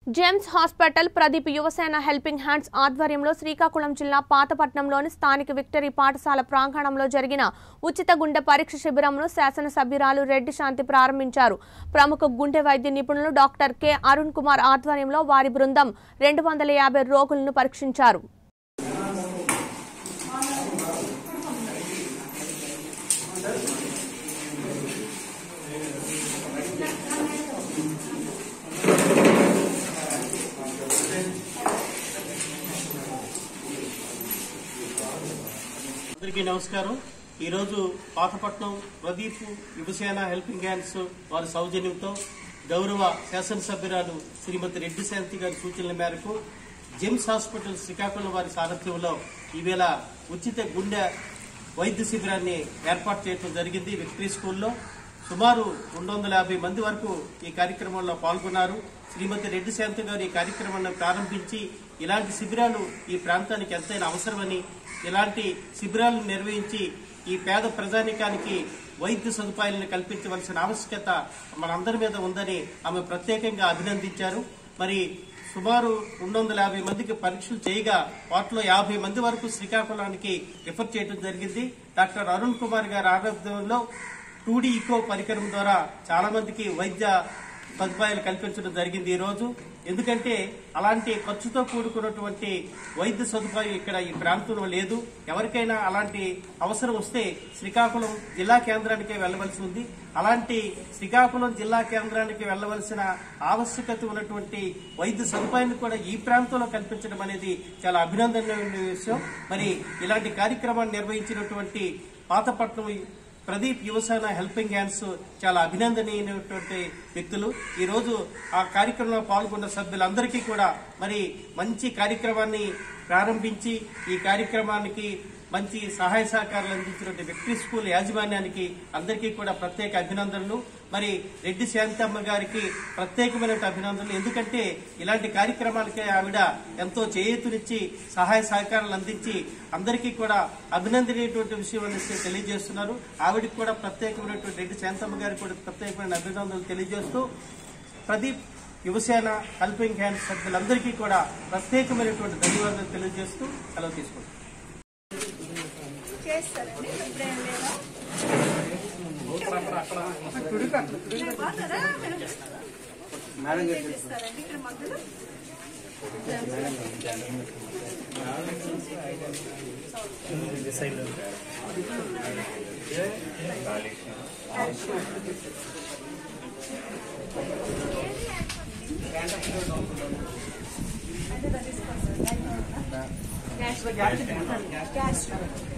James hospital Pradeep Yuvasena helping hands ఆధ్వర్యంలో శ్రీకాకుళం జిల్లా పాతపట్నంలోని స్థానిక విక్టరీ పాఠశాల ప్రాంగణంలో జరిగిన ఉచిత గుండె పరీక్ష శిబిరంను శాసనసభ్యురాలు రెడ్డి శాంతి ప్రారంభించారు ప్రముఖ గుండె వైద్య నిపుణులు డాక్టర్ కె అరుణ్ కుమార్ ఆధ్వర్యంలో వారి బృందం రెండు వందల యాభై రోగులను పరీక్షించారు అందరికీ నమస్కారం ఈరోజు పాతపట్నం ప్రదీప్ యువసేన హెల్పింగ్ హ్యాండ్స్ వారి సౌజన్యంతో గౌరవ శాసనసభ్యురాలు శ్రీమతి రెడ్డి శాంతి గారి సూచనల మేరకు జిమ్స్ హాస్పిటల్ శ్రీకాకుళం వారి సారథ్యంలో ఈవేళ ఉచిత గుండె వైద్య శిబిరాన్ని ఏర్పాటు చేయడం జరిగింది విక్టరీ స్కూల్లో సుమారు రెండు వందల యాభై మంది వరకు ఈ కార్యక్రమంలో పాల్గొన్నారు శ్రీమతి రెడ్డి శాంతి గారు ఈ కార్యక్రమాన్ని ప్రారంభించి ఇలాంటి శిబిరాలు ఈ ప్రాంతానికి ఎంతైనా అవసరమని ఇలాంటి శిబిరాలను నిర్వహించి ఈ పేద ప్రజానికానికి వైద్య సదుపాయాలను కల్పించవలసిన ఆవశ్యకత మనందరి మీద ఉందని ఆమె ప్రత్యేకంగా అభినందించారు మరి సుమారు రెండు వందల యాభై మందికి పరీక్షలు చేయగా వాటిలో యాభై మంది వరకు శ్రీకాకుళానికి రిఫర్ చేయడం జరిగింది డాక్టర్ అరుణ్ కుమార్ గారి ఆరోగ్యంలో టూడీ ఈకో పరికరం ద్వారా చాలా మందికి వైద్య సదుపాయాలు కల్పించడం జరిగింది ఈ రోజు ఎందుకంటే అలాంటి ఖర్చుతో కూడుకున్నటువంటి వైద్య సదుపాయం ఇక్కడ ఈ ప్రాంతంలో లేదు ఎవరికైనా అలాంటి అవసరం వస్తే శ్రీకాకుళం జిల్లా కేంద్రానికే వెళ్ళవలసి ఉంది అలాంటి శ్రీకాకుళం జిల్లా కేంద్రానికి వెళ్ళవలసిన ఆవశ్యకత ఉన్నటువంటి వైద్య సదుపాయాన్ని కూడా ఈ ప్రాంతంలో కల్పించడం అనేది చాలా అభినందనీయ విషయం మరి ఇలాంటి కార్యక్రమాన్ని నిర్వహించినటువంటి పాతపట్నం ప్రదీప్ యువసేన హెల్పింగ్ హ్యాండ్స్ చాలా అభినందనీయమైనటువంటి వ్యక్తులు ఈ రోజు ఆ కార్యక్రమంలో పాల్గొన్న సభ్యులందరికీ కూడా మరి మంచి కార్యక్రమాన్ని ప్రారంభించి ఈ కార్యక్రమానికి మంచి సహాయ సహకారాలు అందించినటువంటి విక్టరీ స్కూల్ యాజమాన్యానికి అందరికీ కూడా ప్రత్యేక అభినందనలు మరి రెడ్డి శాంతమ్మ గారికి ప్రత్యేకమైన అభినందనలు ఎందుకంటే ఇలాంటి కార్యక్రమాలకి ఆవిడ ఎంతో చేయూతునిచ్చి సహాయ సహకారాలు అందించి అందరికీ కూడా అభినందనీయటువంటి విషయం అనేసి తెలియజేస్తున్నారు ఆవిడకి కూడా ప్రత్యేకమైనటువంటి రెడ్డి శాంతమ్మ గారికి కూడా ప్రత్యేకమైన అభినందనలు తెలియజేస్తూ ప్రదీప్ యువసేన హెల్పింగ్ హ్యాండ్ సభ్యులందరికీ కూడా ప్రత్యేకమైనటువంటి ధన్యవాదాలు తెలియజేస్తూ సెలవు తీసుకుంటాం చేస్తారండి ఇప్పుడేం లేదా బాగున్నారా? మేడం చేస్తారండి ఇక్కడ మందులు గ్యాస్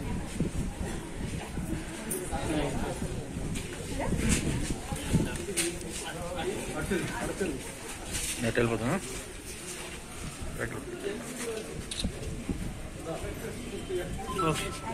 నెట్ వెళ్ళిపోతున్నా పెట్టు